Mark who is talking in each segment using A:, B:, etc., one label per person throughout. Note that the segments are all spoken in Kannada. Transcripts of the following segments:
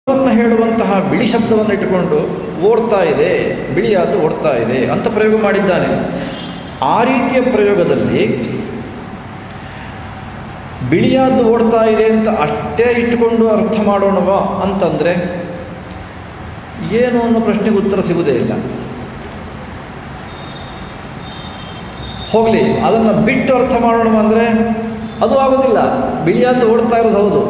A: ವನ್ನು ಹೇಳುವಂತಹ ಬಿಳಿ ಶಬ್ದವನ್ನು ಇಟ್ಟುಕೊಂಡು ಓಡ್ತಾ ಇದೆ ಬಿಳಿಯಾದ್ದು ಓಡ್ತಾ ಇದೆ ಅಂತ ಪ್ರಯೋಗ ಮಾಡಿದ್ದಾನೆ ಆ ರೀತಿಯ ಪ್ರಯೋಗದಲ್ಲಿ ಬಿಳಿಯಾದ್ದು ಓಡ್ತಾ ಇದೆ ಅಂತ ಅಷ್ಟೇ ಇಟ್ಟುಕೊಂಡು ಅರ್ಥ ಮಾಡೋಣವಾ ಅಂತಂದರೆ ಏನು ಅನ್ನೋ ಪ್ರಶ್ನೆಗೆ ಉತ್ತರ ಸಿಗುವುದೇ ಇಲ್ಲ ಹೋಗಲಿ ಅದನ್ನು ಬಿಟ್ಟು ಅರ್ಥ ಮಾಡೋಣ ಅಂದರೆ ಅದು ಆಗೋದಿಲ್ಲ ಬಿಳಿಯಾದ್ದು ಓಡ್ತಾ ಇರೋದು ಹೌದು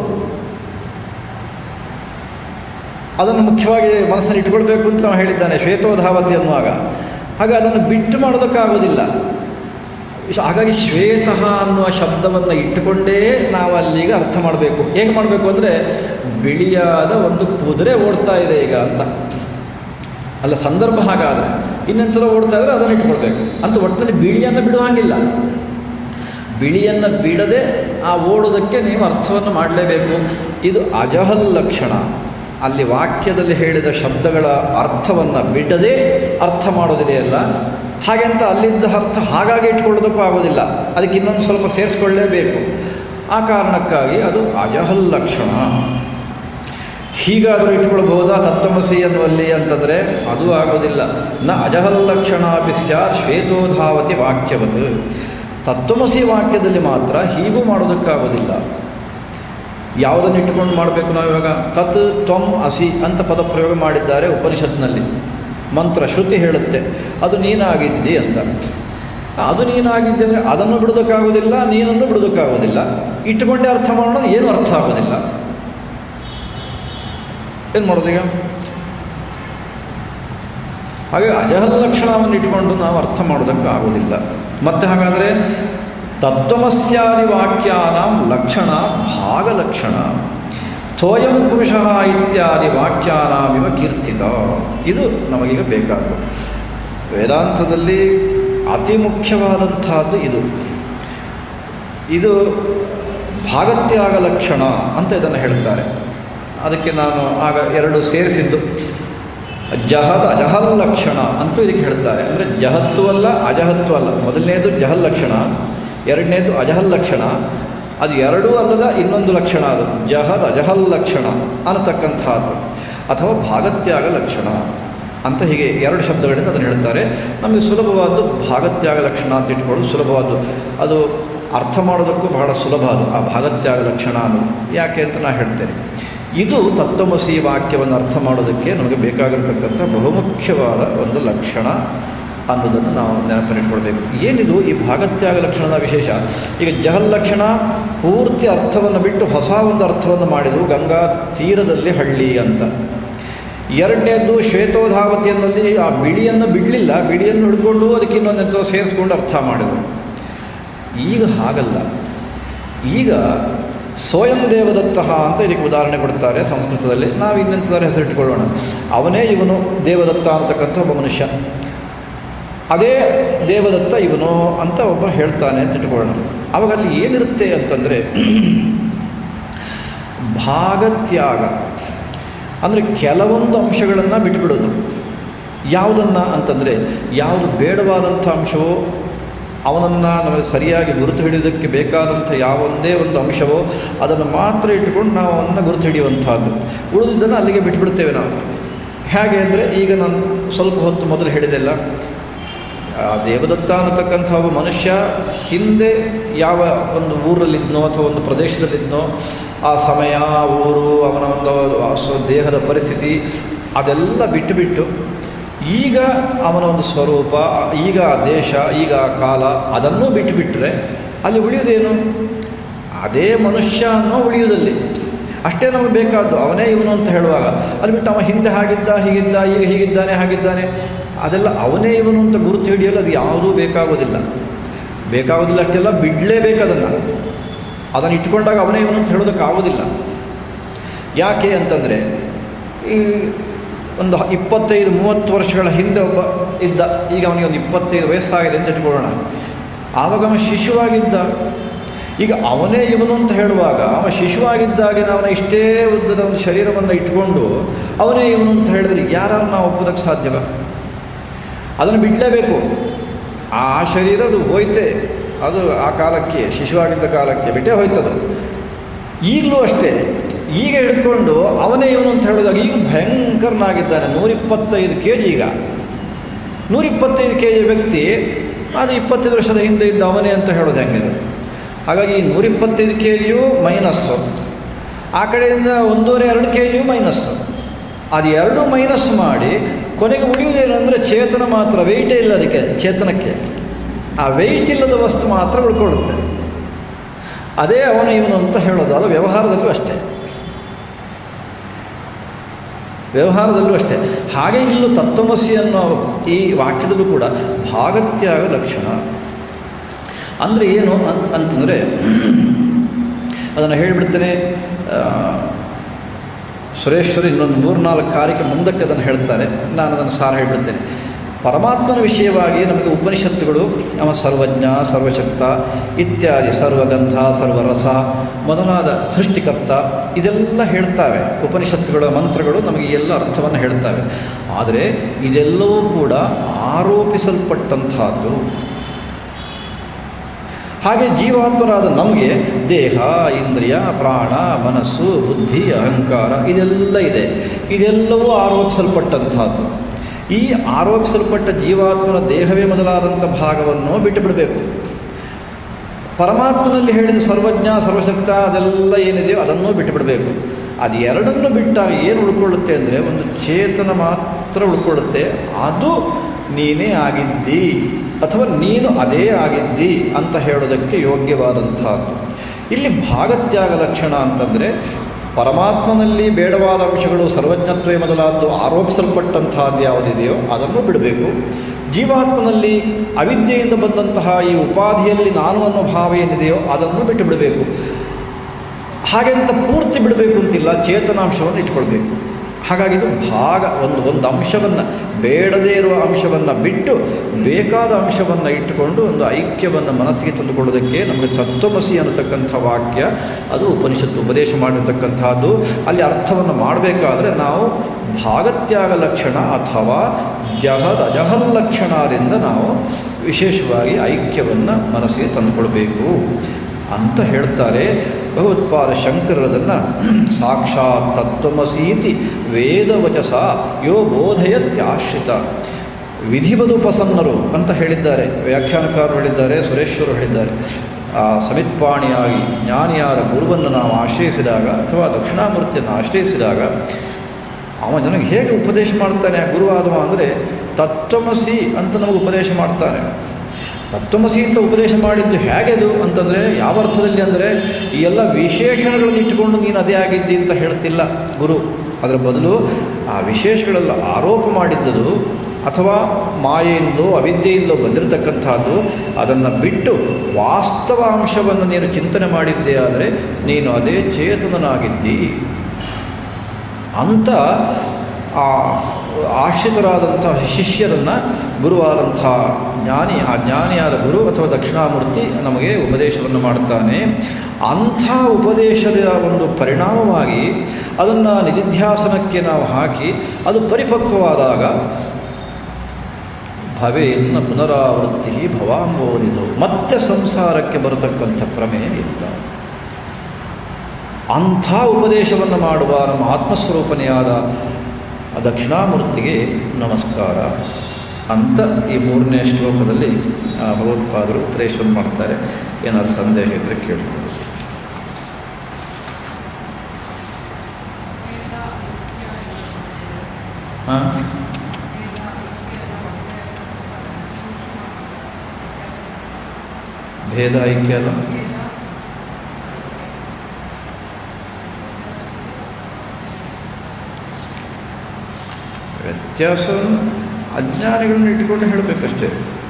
A: ಅದನ್ನು ಮುಖ್ಯವಾಗಿ ಮನಸ್ಸನ್ನು ಇಟ್ಕೊಳ್ಬೇಕು ಅಂತ ನಾವು ಹೇಳಿದ್ದಾನೆ ಶ್ವೇತೋಧಾವತಿ ಅನ್ನುವಾಗ ಹಾಗೆ ಅದನ್ನು ಬಿಟ್ಟು ಮಾಡೋದಕ್ಕಾಗೋದಿಲ್ಲ ಶ್- ಹಾಗಾಗಿ ಶ್ವೇತಃ ಅನ್ನುವ ಶಬ್ದವನ್ನು ಇಟ್ಟುಕೊಂಡೇ ನಾವು ಅಲ್ಲಿಗೆ ಅರ್ಥ ಮಾಡಬೇಕು ಹೇಗೆ ಮಾಡಬೇಕು ಅಂದರೆ ಬಿಳಿಯಾದ ಒಂದು ಕುದುರೆ ಓಡ್ತಾ ಇದೆ ಈಗ ಅಂತ ಅಲ್ಲ ಸಂದರ್ಭ ಹಾಗಾದರೆ ಇನ್ನೊಂದ್ಸಲ ಓಡ್ತಾ ಇದ್ರೆ ಅದನ್ನು ಇಟ್ಕೊಳ್ಬೇಕು ಅಂತ ಒಟ್ಟಿನಲ್ಲಿ ಬಿಳಿಯನ್ನು ಬಿಡುವ ಹಾಗಿಲ್ಲ ಬಿಳಿಯನ್ನು ಬಿಡದೆ ಆ ಓಡೋದಕ್ಕೆ ನೀವು ಅರ್ಥವನ್ನು ಮಾಡಲೇಬೇಕು ಇದು ಅಜಹಲ್ ಲಕ್ಷಣ ಅಲ್ಲಿ ವಾಕ್ಯದಲ್ಲಿ ಹೇಳಿದ ಶಬ್ದಗಳ ಅರ್ಥವನ್ನು ಬಿಡದೆ ಅರ್ಥ ಮಾಡೋದಿದೆಯಲ್ಲ ಹಾಗೆ ಅಂತ ಅಲ್ಲಿದ್ದ ಅರ್ಥ ಹಾಗಾಗಿ ಇಟ್ಕೊಳ್ಳೋದಕ್ಕೂ ಆಗೋದಿಲ್ಲ ಅದಕ್ಕೆ ಇನ್ನೊಂದು ಸ್ವಲ್ಪ ಸೇರಿಸ್ಕೊಳ್ಳೇಬೇಕು ಆ ಕಾರಣಕ್ಕಾಗಿ ಅದು ಅಜಹಲ್ ಲಕ್ಷಣ ಹೀಗಾದರೂ ಇಟ್ಕೊಳ್ಬಹುದಾ ತತ್ವಮಸಿ ಅನ್ನುವಲ್ಲಿ ಅಂತಂದರೆ ಅದು ಆಗೋದಿಲ್ಲ ನ ಅಜಹಲ್ ಲಕ್ಷಣಾಪಿ ಸ್ಯಾತ್ ಶ್ವೇತೋಧಾವತಿ ವಾಕ್ಯವತ್ ತತ್ವಮಸಿ ವಾಕ್ಯದಲ್ಲಿ ಮಾತ್ರ ಹೀಗೂ ಮಾಡೋದಕ್ಕಾಗೋದಿಲ್ಲ ಯಾವುದನ್ನು ಇಟ್ಟುಕೊಂಡು ಮಾಡಬೇಕು ನಾವು ಇವಾಗ ತತ್ ತ್ವಂ ಅಸಿ ಅಂತ ಪದ ಪ್ರಯೋಗ ಮಾಡಿದ್ದಾರೆ ಉಪನಿಷತ್ನಲ್ಲಿ ಮಂತ್ರ ಶ್ರುತಿ ಹೇಳುತ್ತೆ ಅದು ನೀನಾಗಿದ್ದಿ ಅಂತ ಅದು ನೀನಾಗಿದ್ದೆ ಅಂದರೆ ಅದನ್ನು ಬಿಡೋದಕ್ಕಾಗೋದಿಲ್ಲ ನೀನನ್ನು ಬಿಡೋದಕ್ಕಾಗೋದಿಲ್ಲ ಇಟ್ಟುಕೊಂಡೇ ಅರ್ಥ ಮಾಡೋಣ ಏನು ಅರ್ಥ ಆಗೋದಿಲ್ಲ ಏನು ಮಾಡೋದೀಗ ಹಾಗೆ ಅಜಹಲ್ ಲಕ್ಷಣವನ್ನು ಇಟ್ಕೊಂಡು ನಾವು ಅರ್ಥ ಮಾಡೋದಕ್ಕೆ ಆಗೋದಿಲ್ಲ ಮತ್ತೆ ಹಾಗಾದರೆ ತತ್ವಮಸ್ಯಾದಿ ವಾಕ್ಯಾನಾಂ ಲಕ್ಷಣ ಭಾಗಲಕ್ಷಣ ತೋಯಂ ಪುರುಷ ಇತ್ಯಾದಿ ವಾಕ್ಯಾನಾಮಿವ ಕೀರ್ತಿತ ಇದು ನಮಗೀಗ ಬೇಕಾದ್ದು ವೇದಾಂತದಲ್ಲಿ ಅತಿ ಮುಖ್ಯವಾದಂತಹದ್ದು ಇದು ಇದು ಭಾಗತ್ಯಾಗ ಲಕ್ಷಣ ಅಂತ ಇದನ್ನು ಹೇಳ್ತಾರೆ ಅದಕ್ಕೆ ನಾನು ಆಗ ಎರಡು ಸೇರಿಸಿದ್ದು ಜಹದ್ ಅಜಹಲ್ ಲಕ್ಷಣ ಅಂತೂ ಇದಕ್ಕೆ ಹೇಳ್ತಾರೆ ಅಂದರೆ ಜಹತ್ತು ಅಲ್ಲ ಅಜಹತ್ತು ಅಲ್ಲ ಮೊದಲನೇದು ಜಹಲ್ ಲಕ್ಷಣ ಎರಡನೇದು ಅಜಹಲ್ ಲಕ್ಷಣ ಅದು ಎರಡೂ ಅಲ್ಲದ ಇನ್ನೊಂದು ಲಕ್ಷಣ ಅದು ಜಹದ್ ಅಜಹಲ್ ಲಕ್ಷಣ ಅನ್ನತಕ್ಕಂಥದ್ದು ಅಥವಾ ಭಾಗತ್ಯಾಗ ಲಕ್ಷಣ ಅಂತ ಹೀಗೆ ಎರಡು ಶಬ್ದಗಳಿಂದ ಅದನ್ನು ಹೇಳ್ತಾರೆ ನಮಗೆ ಸುಲಭವಾದ್ದು ಭಾಗತ್ಯಾಗ ಲಕ್ಷಣ ಅಂತ ಇಟ್ಕೊಳ್ಳೋದು ಸುಲಭವಾದ್ದು ಅದು ಅರ್ಥ ಮಾಡೋದಕ್ಕೂ ಬಹಳ ಸುಲಭ ಅದು ಆ ಭಾಗತ್ಯಾಗ ಲಕ್ಷಣ ಅನ್ನೋದು ಯಾಕೆ ಅಂತ ನಾನು ಹೇಳ್ತೇನೆ ಇದು ತತ್ವಮಸಿ ವಾಕ್ಯವನ್ನು ಅರ್ಥ ಮಾಡೋದಕ್ಕೆ ನಮಗೆ ಬೇಕಾಗಿರತಕ್ಕಂಥ ಬಹುಮುಖ್ಯವಾದ ಒಂದು ಲಕ್ಷಣ ಅನ್ನೋದನ್ನು ನಾವು ನೆನಪಿನಿಟ್ಕೊಳ್ಬೇಕು ಏನಿದು ಈ ಭಾಗತ್ಯಾಗ ಲಕ್ಷಣದ ವಿಶೇಷ ಈಗ ಜಹಲ್ ಲಕ್ಷಣ ಪೂರ್ತಿ ಅರ್ಥವನ್ನು ಬಿಟ್ಟು ಹೊಸ ಒಂದು ಅರ್ಥವನ್ನು ಮಾಡಿದು ಗಂಗಾ ತೀರದಲ್ಲಿ ಹಳ್ಳಿ ಅಂತ ಎರಡನೇದು ಶ್ವೇತೋಧಾವತಿಯಲ್ಲಿ ಆ ಬಿಳಿಯನ್ನು ಬಿಡಲಿಲ್ಲ ಬಿಳಿಯನ್ನು ಹಿಡ್ಕೊಂಡು ಅದಕ್ಕೆ ಇನ್ನೊಂದೆಂತೋ ಸೇರಿಸ್ಕೊಂಡು ಅರ್ಥ ಮಾಡಿದರು ಈಗ ಹಾಗಲ್ಲ ಈಗ ಸ್ವಯಂ ದೇವದತ್ತ ಅಂತ ಇದಕ್ಕೆ ಉದಾಹರಣೆ ಕೊಡ್ತಾರೆ ಸಂಸ್ಕೃತದಲ್ಲಿ ನಾವು ಇನ್ನೆಂಥದಾರು ಹೆಸರಿಟ್ಟುಕೊಳ್ಳೋಣ ಅವನೇ ಇವನು ದೇವದತ್ತ ಅನ್ನತಕ್ಕಂಥ ಒಬ್ಬ ಮನುಷ್ಯ ಅದೇ ದೇವದತ್ತ ಇವನು ಅಂತ ಒಬ್ಬ ಹೇಳ್ತಾನೆ ಅಂತ ಇಟ್ಕೊಳ್ಳೋಣ ಅವಾಗ ಅಲ್ಲಿ ಏನಿರುತ್ತೆ ಅಂತಂದರೆ ಭಾಗತ್ಯಾಗ ಅಂದರೆ ಕೆಲವೊಂದು ಅಂಶಗಳನ್ನು ಬಿಟ್ಬಿಡೋದು ಯಾವುದನ್ನು ಅಂತಂದರೆ ಯಾವುದು ಬೇಡವಾದಂಥ ಅಂಶವೋ ಅವನನ್ನು ನಮಗೆ ಸರಿಯಾಗಿ ಗುರುತು ಹಿಡಿಯೋದಕ್ಕೆ ಬೇಕಾದಂಥ ಯಾವೊಂದೇ ಒಂದು ಅಂಶವೋ ಅದನ್ನು ಮಾತ್ರ ಇಟ್ಟುಕೊಂಡು ನಾವು ಅವನ್ನ ಗುರುತು ಹಿಡಿಯುವಂಥದ್ದು ಉಳಿದಿದ್ದನ್ನು ಅಲ್ಲಿಗೆ ಬಿಟ್ಬಿಡ್ತೇವೆ ನಾವು ಹೇಗೆ ಅಂದರೆ ಈಗ ನಾನು ಸ್ವಲ್ಪ ಹೊತ್ತು ಮೊದಲು ಹೇಳಿದೆಲ್ಲ ಆ ದೇವದತ್ತ ಅನ್ನತಕ್ಕಂಥ ಒಬ್ಬ ಮನುಷ್ಯ ಹಿಂದೆ ಯಾವ ಒಂದು ಊರಲ್ಲಿದ್ನೋ ಅಥವಾ ಒಂದು ಪ್ರದೇಶದಲ್ಲಿದ್ನೋ ಆ ಸಮಯ ಆ ಊರು ಅವನ ಒಂದು ಆ ಸ್ವ- ದೇಹದ ಪರಿಸ್ಥಿತಿ ಅದೆಲ್ಲ ಬಿಟ್ಟು ಬಿಟ್ಟು ಈಗ ಅವನ ಒಂದು ಸ್ವರೂಪ ಈಗ ಆ ದೇಶ ಈಗ ಆ ಕಾಲ ಅದನ್ನೂ ಬಿಟ್ಟು ಬಿಟ್ಟರೆ ಅಲ್ಲಿ ಉಳಿಯೋದೇನು ಅದೇ ಮನುಷ್ಯ ಅನ್ನೋ ಉಳಿಯೋದಲ್ಲಿ ಅಷ್ಟೇ ನಮಗೆ ಬೇಕಾದ್ದು ಅವನೇ ಇವನು ಅಂತ ಹೇಳುವಾಗ ಅಲ್ಲಿ ಬಿಟ್ಟು ಅವ ಹಿಂದೆ ಹಾಗಿದ್ದ ಹೀಗಿದ್ದ ಈಗ ಹೀಗಿದ್ದಾನೆ ಹಾಗಿದ್ದಾನೆ ಅದೆಲ್ಲ ಅವನೇ ಇವನು ಅಂತ ಗುರುತು ಹಿಡಿಯಲು ಅದು ಯಾವುದೂ ಬೇಕಾಗೋದಿಲ್ಲ ಬೇಕಾಗೋದಿಲ್ಲ ಅಷ್ಟೆಲ್ಲ ಬಿಡಲೇಬೇಕು ಅದನ್ನು ಅದನ್ನು ಇಟ್ಕೊಂಡಾಗ ಅವನೇ ಇವನು ಅಂತ ಹೇಳೋದಕ್ಕಾಗೋದಿಲ್ಲ ಯಾಕೆ ಅಂತಂದರೆ ಈ ಒಂದು ಇಪ್ಪತ್ತೈದು ಮೂವತ್ತು ವರ್ಷಗಳ ಹಿಂದೆ ಒಬ್ಬ ಇದ್ದ ಈಗ ಅವನಿಗೆ ಒಂದು ಇಪ್ಪತ್ತೈದು ವಯಸ್ಸಾಗಿದೆ ಅಂತ ಇಟ್ಕೊಳ್ಳೋಣ ಆವಾಗ ಅವ ಶಿಶುವಾಗಿದ್ದ ಈಗ ಅವನೇ ಇವನು ಅಂತ ಹೇಳುವಾಗ ಅವ ಶಿಶುವಾಗಿದ್ದಾಗೆ ಅವನ ಇಷ್ಟೇ ಉದ್ದದ ಒಂದು ಶರೀರವನ್ನು ಇಟ್ಕೊಂಡು ಅವನೇ ಇವನು ಅಂತ ಹೇಳಿದ್ರೆ ಯಾರು ನಾವು ಒಪ್ಪೋದಕ್ಕೆ ಸಾಧ್ಯವ ಅದನ್ನು ಬಿಡಲೇಬೇಕು ಆ ಶರೀರ ಅದು ಹೋಯ್ತೆ ಅದು ಆ ಕಾಲಕ್ಕೆ ಶಿಶುವಾಗಿದ್ದ ಕಾಲಕ್ಕೆ ಬಿಟ್ಟೇ ಹೋಯ್ತದು ಈಗಲೂ ಅಷ್ಟೇ ಈಗ ಹಿಡ್ಕೊಂಡು ಅವನೇ ಇವನು ಅಂತ ಹೇಳಿದಾಗ ಈಗ ಭಯಂಕರನಾಗಿದ್ದಾನೆ ನೂರಿಪ್ಪತ್ತೈದು ಕೆ ಜಿ ಈಗ ನೂರಿಪ್ಪತ್ತೈದು ಕೆ ಜಿ ವ್ಯಕ್ತಿ ಅದು ಇಪ್ಪತ್ತೈದು ವರ್ಷದ ಹಿಂದೆ ಇದ್ದ ಅವನೇ ಅಂತ ಹೇಳೋದು ಹೆಂಗಿದೆ ಹಾಗಾಗಿ ಈ ನೂರಿಪ್ಪತ್ತೈದು ಕೆ ಜಿಯು ಮೈನಸ್ಸು ಆ ಕಡೆಯಿಂದ ಒಂದೂವರೆ ಎರಡು ಕೆ ಜಿಯು ಮೈನಸ್ಸು ಅದು ಎರಡು ಮೈನಸ್ ಮಾಡಿ ಕೊನೆಗೆ ಉಳಿಯುವುದೇನೆಂದರೆ ಚೇತನ ಮಾತ್ರ ವೆಯ್ಟೇ ಇಲ್ಲ ಅದಕ್ಕೆ ಚೇತನಕ್ಕೆ ಆ ವೆಯ್ಟ್ ಇಲ್ಲದ ವಸ್ತು ಮಾತ್ರ ಉಳ್ಕೊಳ್ಳುತ್ತೆ ಅದೇ ಅವನು ಇವನು ಅಂತ ಹೇಳೋದು ಅದು ವ್ಯವಹಾರದಲ್ಲೂ ಅಷ್ಟೇ ವ್ಯವಹಾರದಲ್ಲೂ ಅಷ್ಟೇ ಹಾಗೆ ಇಲ್ಲೂ ತತ್ವಮಸಿ ಅನ್ನೋ ಈ ವಾಕ್ಯದಲ್ಲೂ ಕೂಡ ಭಾಗತ್ಯಾಗ ಲಕ್ಷಣ ಅಂದರೆ ಏನು ಅನ್- ಅಂತಂದರೆ ಅದನ್ನು ಹೇಳಿಬಿಡ್ತೇನೆ ಆ, ಸುರೇಶ್ವರಿ ಇನ್ನೊಂದು ಮೂರ್ನಾಲ್ಕು ಕಾರ್ಯಕ್ಕೆ ಮುಂದಕ್ಕೆ ಅದನ್ನು ಹೇಳ್ತಾರೆ ನಾನು ಅದನ್ನು ಸಾರ ಹೇಳಿಬಿಡ್ತೇನೆ ಪರಮಾತ್ಮನ ವಿಷಯವಾಗಿ ನಮಗೆ ಉಪನಿಷತ್ತುಗಳು ಅವ ಸರ್ವಜ್ಞ ಸರ್ವಶಕ್ತ ಇತ್ಯಾದಿ ಸರ್ವಗಂಧ ಸರ್ವರಸ ಮೊದಲಾದ ಸೃಷ್ಟಿಕರ್ತ ಇದೆಲ್ಲ ಹೇಳ್ತಾವೆ ಉಪನಿಷತ್ತುಗಳ ಮಂತ್ರಗಳು ನಮಗೆ ಎಲ್ಲ ಅರ್ಥವನ್ನು ಹೇಳ್ತಾವೆ ಆದರೆ ಇದೆಲ್ಲವೂ ಕೂಡ ಆರೋಪಿಸಲ್ಪಟ್ಟಂತಹದ್ದು ಹಾಗೆ ಜೀವಾತ್ಮರಾದ ನಮಗೆ ದೇಹ ಇಂದ್ರಿಯ ಪ್ರಾಣ ಮನಸ್ಸು ಬುದ್ಧಿ ಅಹಂಕಾರ ಇದೆಲ್ಲ ಇದೆ ಇದೆಲ್ಲವೂ ಆರೋಪಿಸಲ್ಪಟ್ಟಂತಹದ್ದು ಈ ಆರೋಪಿಸಲ್ಪಟ್ಟ ಜೀವಾತ್ಮನ ದೇಹವೇ ಮೊದಲಾದಂಥ ಭಾಗವನ್ನು ಬಿಟ್ಟು ಬಿಡಬೇಕು ಪರಮಾತ್ಮನಲ್ಲಿ ಹೇಳಿದ ಸರ್ವಜ್ಞ ಸರ್ವಶಕ್ತ ಅದೆಲ್ಲ ಏನಿದೆಯೋ ಅದನ್ನು ಬಿಟ್ಟು ಬಿಡಬೇಕು ಅದು ಎರಡನ್ನು ಬಿಟ್ಟಾಗ ಏನು ಉಳ್ಕೊಳ್ಳುತ್ತೆ ಅಂದರೆ ಒಂದು ಚೇತನ ಮಾತ್ರ ಉಳ್ಕೊಳ್ಳುತ್ತೆ ಅದು ನೀನೇ ಆಗಿದ್ದಿ ಅಥವಾ ನೀನು ಅದೇ ಆಗಿದ್ದಿ ಅಂತ ಹೇಳೋದಕ್ಕೆ ಯೋಗ್ಯವಾದಂಥದ್ದು ಇಲ್ಲಿ ಭಾಗತ್ಯಾಗ ಲಕ್ಷಣ ಅಂತಂದರೆ ಪರಮಾತ್ಮನಲ್ಲಿ ಬೇಡವಾದ ಅಂಶಗಳು ಸರ್ವಜ್ಞತ್ವೇ ಮೊದಲಾದ್ದು ಆರೋಪಿಸಲ್ಪಟ್ಟಂತಹದ್ದು ಯಾವುದಿದೆಯೋ ಅದನ್ನು ಬಿಡಬೇಕು ಜೀವಾತ್ಮನಲ್ಲಿ ಅವಿದ್ಯೆಯಿಂದ ಬಂದಂತಹ ಈ ಉಪಾಧಿಯಲ್ಲಿ ನಾನು ಅನ್ನೋ ಭಾವ ಏನಿದೆಯೋ ಅದನ್ನು ಬಿಟ್ಟು ಬಿಡಬೇಕು ಹಾಗೆ ಅಂತ ಪೂರ್ತಿ ಬಿಡಬೇಕು ಅಂತಿಲ್ಲ ಚೇತನಾಂಶವನ್ನು ಇಟ್ಕೊಳ್ಬೇಕು ಹಾಗಾಗಿ ಇದು ಭಾಗ ಒಂದು ಒಂದು ಅಂಶವನ್ನು ಬೇಡದೇ ಇರುವ ಅಂಶವನ್ನು ಬಿಟ್ಟು ಬೇಕಾದ ಅಂಶವನ್ನು ಇಟ್ಟುಕೊಂಡು ಒಂದು ಐಕ್ಯವನ್ನು ಮನಸ್ಸಿಗೆ ತಂದುಕೊಳ್ಳೋದಕ್ಕೆ ನಮಗೆ ತತ್ವಮಸಿ ಅನ್ನತಕ್ಕಂಥ ವಾಕ್ಯ ಅದು ಉಪನಿಷತ್ತು ಉಪದೇಶ ಮಾಡಿರ್ತಕ್ಕಂಥದ್ದು ಅಲ್ಲಿ ಅರ್ಥವನ್ನು ಮಾಡಬೇಕಾದ್ರೆ ನಾವು ಭಾಗತ್ಯಾಗ ಲಕ್ಷಣ ಅಥವಾ ಜಹದ್ ಅಜಹಲ್ ಲಕ್ಷಣದಿಂದ ನಾವು ವಿಶೇಷವಾಗಿ ಐಕ್ಯವನ್ನು ಮನಸ್ಸಿಗೆ ತಂದುಕೊಳ್ಬೇಕು ಅಂತ ಹೇಳ್ತಾರೆ ಭಗವತ್ಪಾದ ಶಂಕರರದನ್ನು ಸಾಕ್ಷಾತ್ ತತ್ವಮಸೀತಿ ವೇದವಚಸ ಯೋ ಬೋಧಯತ್ಯಾಶ್ರಿತ ವಿಧಿಬದುಪಸನ್ನರು ಅಂತ ಹೇಳಿದ್ದಾರೆ ವ್ಯಾಖ್ಯಾನಕಾರರು ಹೇಳಿದ್ದಾರೆ ಸುರೇಶ್ವರು ಹೇಳಿದ್ದಾರೆ ಆ ಸಮಿತ್ಪಾಣಿಯಾಗಿ ಜ್ಞಾನಿಯಾದ ಗುರುವನ್ನು ನಾವು ಆಶ್ರಯಿಸಿದಾಗ ಅಥವಾ ದಕ್ಷಿಣಾಮೂರ್ತಿಯನ್ನು ಆಶ್ರಯಿಸಿದಾಗ ಅವ ನನಗೆ ಹೇಗೆ ಉಪದೇಶ ಮಾಡ್ತಾನೆ ಆ ಗುರುವಾದವ ಅಂದರೆ ತತ್ವಮಸಿ ಅಂತ ನಮಗೆ ಉಪದೇಶ ಮಾಡ್ತಾನೆ ತತ್ವಮಸಿ ಅಂತ ಉಪದೇಶ ಮಾಡಿದ್ದು ಹೇಗೆದು ಅಂತಂದರೆ ಯಾವ ಅರ್ಥದಲ್ಲಿ ಅಂದರೆ ಈ ಎಲ್ಲ ವಿಶೇಷಣಗಳನ್ನು ಇಟ್ಟುಕೊಂಡು ನೀನು ಅದೇ ಆಗಿದ್ದಿ ಅಂತ ಹೇಳ್ತಿಲ್ಲ ಗುರು ಅದರ ಬದಲು ಆ ವಿಶೇಷಗಳೆಲ್ಲ ಆರೋಪ ಮಾಡಿದ್ದದು ಅಥವಾ ಮಾಯೆಯಿಂದಲೋ ಅವಿದ್ಯೆಯಿಂದಲೋ ಬಂದಿರತಕ್ಕಂಥದ್ದು ಅದನ್ನು ಬಿಟ್ಟು ವಾಸ್ತವ ಅಂಶವನ್ನು ನೀನು ಚಿಂತನೆ ಮಾಡಿದ್ದೇ ಆದರೆ ನೀನು ಅದೇ ಚೇತನನಾಗಿದ್ದಿ ಅಂತ ಆ ಆಶ್ರಿತರಾದಂಥ ಶಿಷ್ಯರನ್ನು ಗುರುವಾದಂಥ ಜ್ಞಾನಿ ಆ ಜ್ಞಾನಿಯಾದ ಗುರು ಅಥವಾ ದಕ್ಷಿಣಾಮೂರ್ತಿ ನಮಗೆ ಉಪದೇಶವನ್ನು ಮಾಡ್ತಾನೆ ಅಂಥ ಉಪದೇಶದ ಒಂದು ಪರಿಣಾಮವಾಗಿ ಅದನ್ನು ನಿಧಿಧ್ಯಾಸನಕ್ಕೆ ನಾವು ಹಾಕಿ ಅದು ಪರಿಪಕ್ವವಾದಾಗ ಭವೇನ್ನ ಪುನರಾವೃತ್ತಿ ಭವಾಂಬೋನಿಧು ಮತ್ತೆ ಸಂಸಾರಕ್ಕೆ ಬರತಕ್ಕಂಥ ಪ್ರಮೇಯ ಇಲ್ಲ ಅಂಥ ಉಪದೇಶವನ್ನು ಮಾಡುವ ನಮ್ಮ ಆತ್ಮಸ್ವರೂಪನೆಯಾದ ಆ ದಕ್ಷಿಣಾಮೂರ್ತಿಗೆ ನಮಸ್ಕಾರ ಅಂತ ಈ ಮೂರನೇ ಶ್ಲೋಕದಲ್ಲಿ ಆ ಭಗವತ್ಪಾದರು ಉಪದೇಶವನ್ನು ಮಾಡ್ತಾರೆ ಏನಾದ್ರು ಸಂದೇಹ ಇದ್ದರೆ ಕೇಳ್ತಾರೆ ಹಾಂ ಭೇದ ಐಕ್ಯ ಅಲ್ಲ ವ್ಯತ್ಯಾಸವನ್ನು ಅಜ್ಞಾನಿಗಳನ್ನ ಇಟ್ಟುಕೊಂಡು ಹೇಳಬೇಕಷ್ಟೇ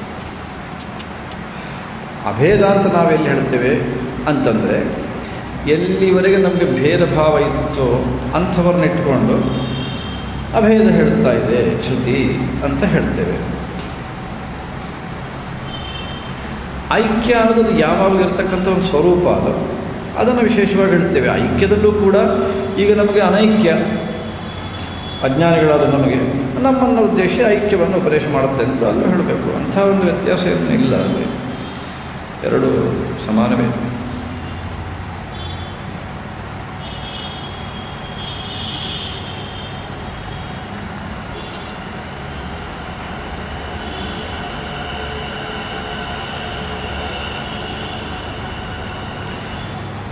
A: ಅಭೇದ ಅಂತ ನಾವೆಲ್ಲಿ ಹೇಳ್ತೇವೆ ಅಂತಂದರೆ ಎಲ್ಲಿವರೆಗೆ ನಮಗೆ ಭೇದ ಭಾವ ಇತ್ತೋ ಅಂಥವ್ರನ್ನ ಇಟ್ಕೊಂಡು ಅಭೇದ ಹೇಳ್ತಾ ಇದೆ ಶ್ರುತಿ ಅಂತ ಹೇಳ್ತೇವೆ ಐಕ್ಯ ಅನ್ನೋದು ಯಾವಾಗಲೂ ಇರತಕ್ಕಂಥ ಒಂದು ಸ್ವರೂಪ ಅದು ಅದನ್ನು ವಿಶೇಷವಾಗಿ ಹೇಳ್ತೇವೆ ಐಕ್ಯದಲ್ಲೂ ಕೂಡ ಈಗ ನಮಗೆ ಅನೈಕ್ಯ ಅಜ್ಞಾನಿಗಳಾದ ನಮಗೆ ನಮ್ಮನ್ನು ಉದ್ದೇಶ ಐಕ್ಯವನ್ನು ಉಪದೇಶ ಮಾಡುತ್ತೆ ಅಂತ ಅಲ್ಲೂ ಹೇಳಬೇಕು ಅಂಥ ಒಂದು ವ್ಯತ್ಯಾಸ ಏನು ಇಲ್ಲ ಅಲ್ಲಿ ಎರಡು ಸಮಾನವೇ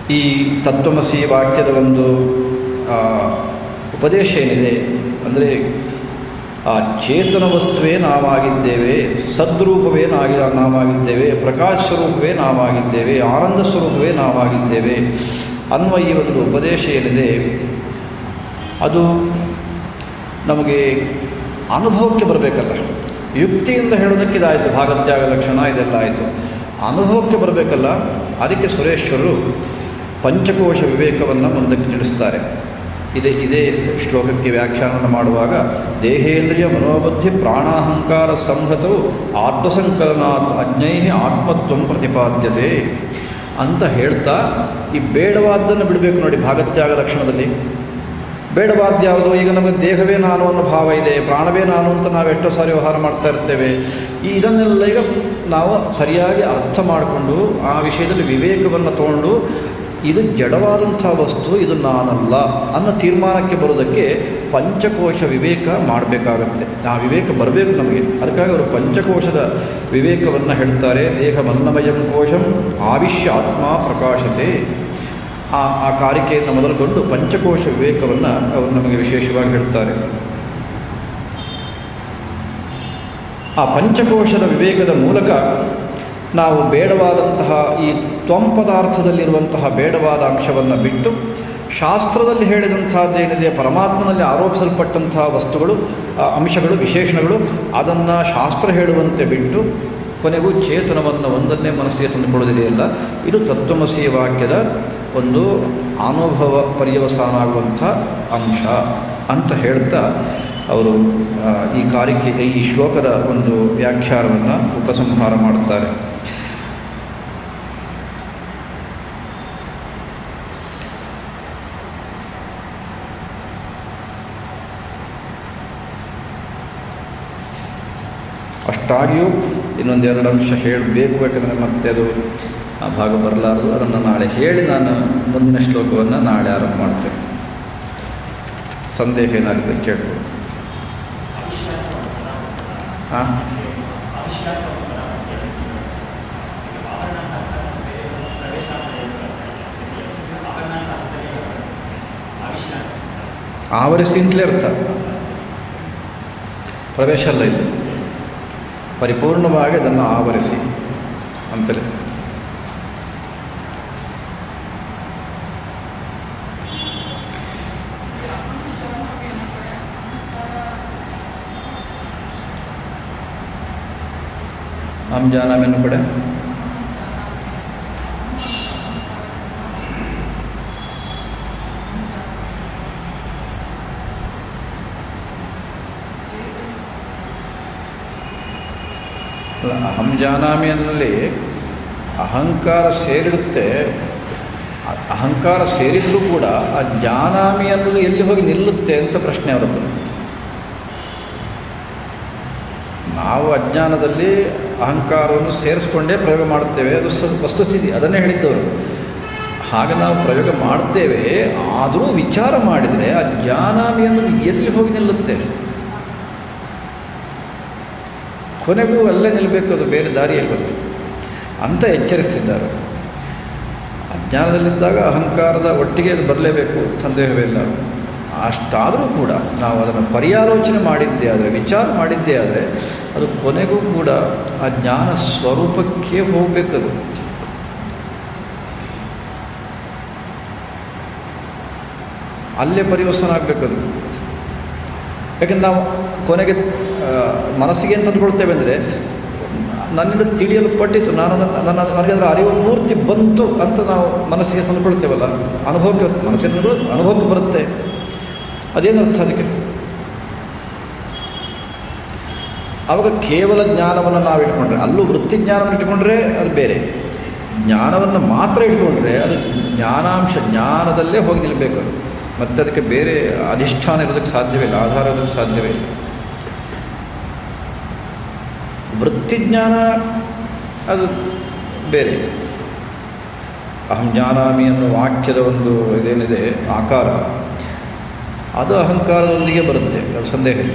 A: ಈ ತತ್ವಮಸಿ ವಾಕ್ಯದ ಒಂದು ಆ, ಉಪದೇಶ ಏನಿದೆ ಅಂದರೆ ಆ ಚೇತನ ವಸ್ತುವೇ ನಾವಾಗಿದ್ದೇವೆ ಸದ್ರೂಪವೇ ನಾಗಿ ನಾವಾಗಿದ್ದೇವೆ ಪ್ರಕಾಶ ಸ್ವರೂಪವೇ ನಾವಾಗಿದ್ದೇವೆ ಆನಂದ ಸ್ವರೂಪವೇ ನಾವಾಗಿದ್ದೇವೆ ಅನ್ನುವ ಈ ಒಂದು ಉಪದೇಶ ಏನಿದೆ ಅದು ನಮಗೆ ಅನುಭವಕ್ಕೆ ಬರಬೇಕಲ್ಲ ಯುಕ್ತಿಯಿಂದ ಹೇಳೋದಕ್ಕೆ ಇದಾಯಿತು ಭಾಗತ್ಯಾಗ ಲಕ್ಷಣ ಇದೆಲ್ಲ ಆಯಿತು ಅನುಭವಕ್ಕೆ ಬರಬೇಕಲ್ಲ ಅದಕ್ಕೆ ಸುರೇಶ್ವರರು ಪಂಚಕೋಶ ವಿವೇಕವನ್ನು ಮುಂದಕ್ಕೆ ತಿಳಿಸ್ತಾರೆ ಇದೇ ಇದೇ ಶ್ಲೋಕಕ್ಕೆ ವ್ಯಾಖ್ಯಾನವನ್ನು ಮಾಡುವಾಗ ದೇಹೇಂದ್ರಿಯ ಮನೋಬುದ್ಧಿ ಪ್ರಾಣಾಹಂಕಾರ ಸಂಹತವು ಆತ್ಮಸಂಕಲನಾತ್ ಅಜ್ಞೈ ಆತ್ಮತ್ವಂ ಪ್ರತಿಪಾದ್ಯತೆ ಅಂತ ಹೇಳ್ತಾ ಈ ಬೇಡವಾದ್ದನ್ನು ಬಿಡಬೇಕು ನೋಡಿ ಭಾಗತ್ಯಾಗ ಲಕ್ಷಣದಲ್ಲಿ ಬೇಡವಾದ ಯಾವುದು ಈಗ ನಮಗೆ ದೇಹವೇ ನಾನು ಅನ್ನೋ ಭಾವ ಇದೆ ಪ್ರಾಣವೇ ನಾನು ಅಂತ ನಾವು ಎಷ್ಟೋ ಸಾರಿ ವ್ಯವಹಾರ ಮಾಡ್ತಾ ಇರ್ತೇವೆ ಈ ಇದನ್ನೆಲ್ಲ ಈಗ ನಾವು ಸರಿಯಾಗಿ ಅರ್ಥ ಮಾಡಿಕೊಂಡು ಆ ವಿಷಯದಲ್ಲಿ ವಿವೇಕವನ್ನು ತಗೊಂಡು ಇದು ಜಡವಾದಂಥ ವಸ್ತು ಇದು ನಾನಲ್ಲ ಅನ್ನೋ ತೀರ್ಮಾನಕ್ಕೆ ಬರೋದಕ್ಕೆ ಪಂಚಕೋಶ ವಿವೇಕ ಮಾಡಬೇಕಾಗತ್ತೆ ಆ ವಿವೇಕ ಬರಬೇಕು ನಮಗೆ ಅದಕ್ಕಾಗಿ ಅವರು ಪಂಚಕೋಶದ ವಿವೇಕವನ್ನು ಹೇಳ್ತಾರೆ ದೇಹ ಮನ್ನಮಯಂ ಕೋಶಂ ಆವಿಶ್ಯ ಆತ್ಮ ಪ್ರಕಾಶತೆ ಆ ಆ ಕಾರಿಕೆಯನ್ನು ಮೊದಲುಗೊಂಡು ಪಂಚಕೋಶ ವಿವೇಕವನ್ನು ಅವರು ನಮಗೆ ವಿಶೇಷವಾಗಿ ಹೇಳ್ತಾರೆ ಆ ಪಂಚಕೋಶದ ವಿವೇಕದ ಮೂಲಕ ನಾವು ಬೇಡವಾದಂತಹ ಈ ತ್ವಂ ಪದಾರ್ಥದಲ್ಲಿರುವಂತಹ ಬೇಡವಾದ ಅಂಶವನ್ನು ಬಿಟ್ಟು ಶಾಸ್ತ್ರದಲ್ಲಿ ಹೇಳಿದಂಥದ್ದೇನಿದೆ ಪರಮಾತ್ಮನಲ್ಲಿ ಆರೋಪಿಸಲ್ಪಟ್ಟಂತಹ ವಸ್ತುಗಳು ಆ, ಅಂಶಗಳು ವಿಶೇಷಣಗಳು ಅದನ್ನು ಶಾಸ್ತ್ರ ಹೇಳುವಂತೆ ಬಿಟ್ಟು ಕೊನೆಗೂ ಚೇತನವನ್ನು ಒಂದನ್ನೇ ಮನಸ್ಸಿಗೆ ತಂದುಕೊಳ್ಳೋದಿದೆಯಲ್ಲ ಇದು ತತ್ವಮಸಿ ವಾಕ್ಯದ ಒಂದು ಅನುಭವ ಪರ್ಯವಸಾನ ಆಗುವಂಥ ಅಂಶ ಅಂತ ಹೇಳ್ತಾ ಅವರು ಆ, ಈ ಕಾರ್ಯಕ್ಕೆ ಈ ಶ್ಲೋಕದ ಒಂದು ವ್ಯಾಖ್ಯಾನವನ್ನು ಉಪಸಂಹಾರ ಮಾಡುತ್ತಾರೆ ಅಷ್ಟಾಗಿಯೂ ಇನ್ನೊಂದು ಎರಡು ಅಂಶ ಹೇಳಬೇಕು ಯಾಕಂದರೆ ಮತ್ತೆ ಅದು ಆ ಭಾಗ ಬರಲಾರದು ಅದನ್ನು ನಾಳೆ ಹೇಳಿ ನಾನು ಮುಂದಿನ ಶ್ಲೋಕವನ್ನು ನಾಳೆ ಆರಂಭ ಮಾಡ್ತೇನೆ ಸಂದೇಹ ಏನಾಗಿದೆ ಕೇಳ್ಬೋದು ಹಾಂ ಆವರಿಸಿ ಅಂತಲೇ ಅರ್ಥ ಪ್ರವೇಶ ಅಲ್ಲ ಇಲ್ಲಿ ಪರಿಪೂರ್ಣವಾಗಿ ಅದನ್ನು ಆವರಿಸಿ ಅಂತಲೇ हम जाना मैंने पढ़ा ಅಲ್ಲ, ಅಹಂ ಜಾನಾಮಿ ಅನ್ನಲ್ಲಿ ಅಹಂಕಾರ ಸೇರಿಡುತ್ತೆ ಅ- ಅಹಂಕಾರ ಸೇರಿದರೂ ಕೂಡ ಆ ಜಾನಾಮಿ ಅನ್ನೋದು ಎಲ್ಲಿ ಹೋಗಿ ನಿಲ್ಲುತ್ತೆ ಅಂತ ಪ್ರಶ್ನೆ ಅವರದ್ದು ನಾವು ಅಜ್ಞಾನದಲ್ಲಿ ಅಹಂಕಾರವನ್ನು ಸೇರಿಸ್ಕೊಂಡೇ ಪ್ರಯೋಗ ಮಾಡುತ್ತೇವೆ ಅದು ಸ ವಸ್ತುಸ್ಥಿತಿ ಅದನ್ನೇ ಹೇಳಿದ್ದವರು ಹಾಗೆ ನಾವು ಪ್ರಯೋಗ ಮಾಡ್ತೇವೆ ಆದರೂ ವಿಚಾರ ಮಾಡಿದರೆ ಆ ಜಾನಾಮಿ ಅನ್ನೋದು ಎಲ್ಲಿ ಹೋಗಿ ನಿಲ್ಲುತ್ತೆ ಕೊನೆಗೂ ಅಲ್ಲೇ ನಿಲ್ಲಬೇಕು ಅದು ಬೇರೆ ದಾರಿ ಇಲ್ವಲ್ಲ ಅಂತ ಎಚ್ಚರಿಸ್ತಿದ್ದಾರೆ ಅಜ್ಞಾನದಲ್ಲಿದ್ದಾಗ ಅಹಂಕಾರದ ಒಟ್ಟಿಗೆ ಅದು ಬರಲೇಬೇಕು ಸಂದೇಹವೇ ಇಲ್ಲ ಅಷ್ಟಾದರೂ ಕೂಡ ನಾವು ಅದನ್ನು ಪರ್ಯಾಲೋಚನೆ ಮಾಡಿದ್ದೇ ಆದರೆ ವಿಚಾರ ಮಾಡಿದ್ದೇ ಆದರೆ ಅದು ಕೊನೆಗೂ ಕೂಡ ಆ ಜ್ಞಾನ ಸ್ವರೂಪಕ್ಕೆ ಹೋಗಬೇಕದು ಅಲ್ಲೇ ಪರಿವರ್ತನೆ ಆಗಬೇಕದು ಯಾಕಂದ್ರೆ ನಾವು ಕೊನೆಗೆ ಆ, ಮನಸ್ಸಿಗೆ ಏನು ತಂದುಕೊಳ್ತೇವೆ ಅಂದರೆ ನನ್ನಿಂದ ತಿಳಿಯಲ್ಪಟ್ಟಿತು ನಾನು ನನ್ನ ನನ್ನ ನನಗೆ ಅದರ ಅರಿವು ಪೂರ್ತಿ ಬಂತು ಅಂತ ನಾವು ಮನಸ್ಸಿಗೆ ತಂದುಕೊಳ್ತೇವಲ್ಲ ಅನುಭವಕ್ಕೆ ಮನಸ್ಸಿಗೆ ತಂದುಕೊಳ್ಳೋದು ಅನುಭವಕ್ಕೆ ಬರುತ್ತೆ ಅದೇನು ಅರ್ಥ ಅದಕ್ಕೆ ಆವಾಗ ಕೇವಲ ಜ್ಞಾನವನ್ನು ನಾವು ಇಟ್ಕೊಂಡ್ರೆ ಅಲ್ಲೂ ವೃತ್ತಿ ಜ್ಞಾನವನ್ನು ಇಟ್ಕೊಂಡ್ರೆ ಅದು ಬೇರೆ ಜ್ಞಾನವನ್ನು ಮಾತ್ರ ಇಟ್ಕೊಂಡ್ರೆ ಅದು ಜ್ಞಾನಾಂಶ ಜ್ಞಾನದಲ್ಲೇ ಹೋಗಿ ನಿಲ್ಲಬೇಕು ಅದು ಮತ್ತೆ ಅದಕ್ಕೆ ಬೇರೆ ಅಧಿಷ್ಠಾನ ಇರೋದಕ್ಕೆ ಸಾಧ್ಯವೇ ಇಲ್ಲ ಆಧಾರ ಇರೋದಕ್ಕೆ ಸಾಧ್ಯವೇ ಇಲ್ಲ ವೃತ್ತಿಜ್ಞಾನ ಅದು ಬೇರೆ ಅಹಂ ಜ್ಞಾನಾಮಿ ಅನ್ನೋ ವಾಕ್ಯದ ಒಂದು ಇದೇನಿದೆ ಆಕಾರ ಅದು ಅಹಂಕಾರದೊಂದಿಗೆ ಬರುತ್ತೆ ಅದು ಸಂದೇಹ ಇಲ್ಲ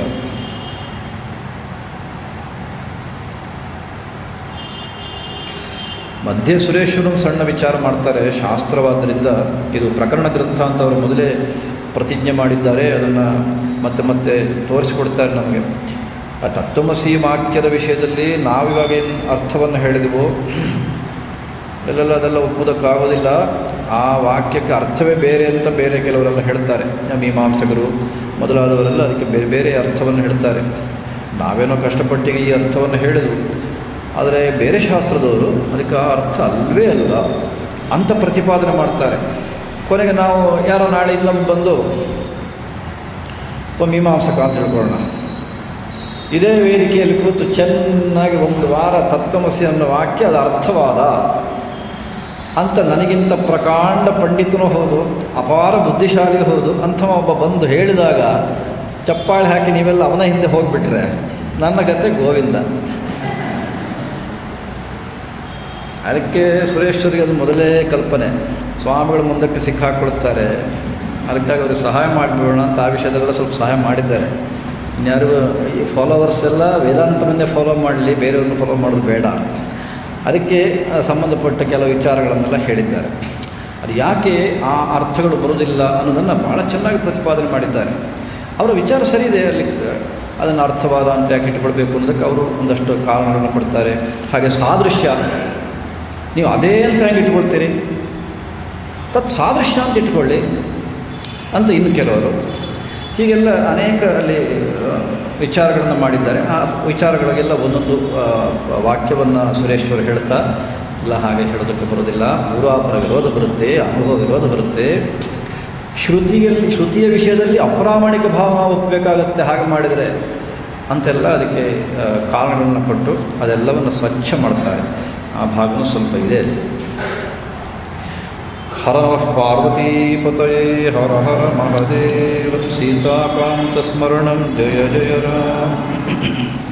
A: ಮಧ್ಯೆ ಸುರೇಶ್ವರನು ಸಣ್ಣ ವಿಚಾರ ಮಾಡ್ತಾರೆ ಶಾಸ್ತ್ರವಾದ್ದರಿಂದ ಇದು ಪ್ರಕರಣ ಗ್ರಂಥ ಅಂತ ಅವರು ಮೊದಲೇ ಪ್ರತಿಜ್ಞೆ ಮಾಡಿದ್ದಾರೆ ಅದನ್ನು ಮತ್ತೆ ಮತ್ತೆ ತೋರಿಸಿಕೊಡ್ತಾರೆ ನಮಗೆ ಆ ತತ್ವಮಸಿ ವಾಕ್ಯದ ವಿಷಯದಲ್ಲಿ ನಾವಿವಾಗ ಏನು ಅರ್ಥವನ್ನು ಹೇಳಿದೆವೋ ಎಲ್ಲೆಲ್ಲ ಅದೆಲ್ಲ ಒಪ್ಪುವುದಕ್ಕಾಗೋದಿಲ್ಲ ಆ ವಾಕ್ಯಕ್ಕೆ ಅರ್ಥವೇ ಬೇರೆ ಅಂತ ಬೇರೆ ಕೆಲವರೆಲ್ಲ ಹೇಳ್ತಾರೆ ಮೀಮಾಂಸಕರು ಮೊದಲಾದವರೆಲ್ಲ ಅದಕ್ಕೆ ಬೇರೆ ಬೇರೆ ಅರ್ಥವನ್ನು ಹೇಳ್ತಾರೆ ನಾವೇನೋ ಕಷ್ಟಪಟ್ಟಿಗೆ ಈ ಅರ್ಥವನ್ನು ಹೇಳಿದರು ಆದರೆ ಬೇರೆ ಶಾಸ್ತ್ರದವರು ಅದಕ್ಕೆ ಆ ಅರ್ಥ ಅಲ್ವೇ ಅಲ್ಲ ಅಂತ ಪ್ರತಿಪಾದನೆ ಮಾಡ್ತಾರೆ ಕೊನೆಗೆ ನಾವು ಯಾರೋ ನಾಳೆ ಇನ್ನೊಬ್ಬ ಬಂದು ಒಬ್ಬ ಮೀಮಾಂಸಕ ಅಂತ ಹೇಳ್ಕೊಳ್ಳೋಣ ಇದೇ ವೇದಿಕೆಯಲ್ಲಿ ಕೂತು ಚೆನ್ನಾಗಿ ಒಂದು ವಾರ ತತ್ವಮಸಿ ಅನ್ನೋ ವಾಕ್ಯ ಅದು ಅರ್ಥವಾದ ಅಂತ ನನಗಿಂತ ಪ್ರಕಾಂಡ ಪಂಡಿತನೂ ಹೌದು ಅಪಾರ ಬುದ್ಧಿಶಾಲಿ ಹೌದು ಅಂಥವ ಒಬ್ಬ ಬಂದು ಹೇಳಿದಾಗ ಚಪ್ಪಾಳೆ ಹಾಕಿ ನೀವೆಲ್ಲ ಅವನ ಹಿಂದೆ ಹೋಗಿಬಿಟ್ರೆ ನನ್ನ ಗತೆ ಗೋವಿಂದ ಅದಕ್ಕೆ ಸುರೇಶ್ವರಿಗೆ ಅದು ಮೊದಲೇ ಕಲ್ಪನೆ ಸ್ವಾಮಿಗಳು ಮುಂದಕ್ಕೆ ಸಿಕ್ಕಾಕೊಳ್ತಾರೆ ಅದಕ್ಕಾಗಿ ಅವ್ರಿಗೆ ಸಹಾಯ ಮಾಡಿಬಿಡೋಣ ಅಂತ ಆ ವಿಷಯದಲ್ಲ ಸ್ವಲ್ಪ ಸಹಾಯ ಮಾಡಿದ್ದಾರೆ ಇನ್ಯಾರು ಈ ಫಾಲೋವರ್ಸ್ ಎಲ್ಲ ವೇದಾಂತವನ್ನೇ ಫಾಲೋ ಮಾಡಲಿ ಬೇರೆಯವ್ರನ್ನ ಫಾಲೋ ಮಾಡೋದು ಬೇಡ ಅಂತ ಅದಕ್ಕೆ ಆ, ಸಂಬಂಧಪಟ್ಟ ಕೆಲವು ವಿಚಾರಗಳನ್ನೆಲ್ಲ ಹೇಳಿದ್ದಾರೆ ಅದು ಯಾಕೆ ಆ ಅರ್ಥಗಳು ಬರೋದಿಲ್ಲ ಅನ್ನೋದನ್ನು ಭಾಳ ಚೆನ್ನಾಗಿ ಪ್ರತಿಪಾದನೆ ಮಾಡಿದ್ದಾರೆ ಅವರ ವಿಚಾರ ಸರಿ ಇದೆ ಅಲ್ಲಿ ಅದನ್ನು ಅರ್ಥವಾದ ಅಂತ ಯಾಕೆ ಇಟ್ಕೊಳ್ಬೇಕು ಅನ್ನೋದಕ್ಕೆ ಅವರು ಒಂದಷ್ಟು ಕಾರಣಗಳನ್ನು ಕೊಡ್ತಾರೆ ಹಾಗೆ ಸಾದೃಶ್ಯ ನೀವು ಅದೇ ಅಂತ ಹೆಂಗೆ ಇಟ್ಕೊಳ್ತೀರಿ ತತ್ ಸಾದೃಶ್ಯ ಅಂತ ಇಟ್ಕೊಳ್ಳಿ ಅಂತ ಇನ್ನು ಕೆಲವರು ಹೀಗೆಲ್ಲ ಅನೇಕ ಅಲ್ಲಿ ಆ, ವಿಚಾರಗಳನ್ನು ಮಾಡಿದ್ದಾರೆ ಆ ವಿಚಾರಗಳಿಗೆಲ್ಲ ಒಂದೊಂದು ವಾಕ್ಯವನ್ನು ಸುರೇಶ್ವರ್ ಹೇಳ್ತಾ ಇಲ್ಲ ಹಾಗೆ ಹೇಳೋದಕ್ಕೆ ಬರೋದಿಲ್ಲ ಪೂರ್ವಾಪರ ವಿರೋಧ ಬರುತ್ತೆ ಅನುಭವ ವಿರೋಧ ಬರುತ್ತೆ ಶ್ರುತಿಯಲ್ಲಿ ಶ್ರುತಿಯ ವಿಷಯದಲ್ಲಿ ಅಪ್ರಾಮಾಣಿಕ ಭಾವ ನಾವು ಒಪ್ಪಬೇಕಾಗತ್ತೆ ಹಾಗೆ ಮಾಡಿದರೆ ಅಂತೆಲ್ಲ ಅದಕ್ಕೆ ಆ, ಕಾರಣಗಳನ್ನು ಕೊಟ್ಟು ಅದೆಲ್ಲವನ್ನು ಸ್ವಚ್ಛ ಮಾಡ್ತಾರೆ ಆ ಭಾಗನೂ ಸ್ವಲ್ಪ ಇದೆ ಅಲ್ಲಿ ಹರ ನಮಃ ಪಾರ್ವತೀಪತಯೇ ಹರ ಹರ ಮಹದೇವ ಸೀತಾಕಾಂತ ಸ್ಮರಣಂ ಜಯ ಜಯ ರಾಮ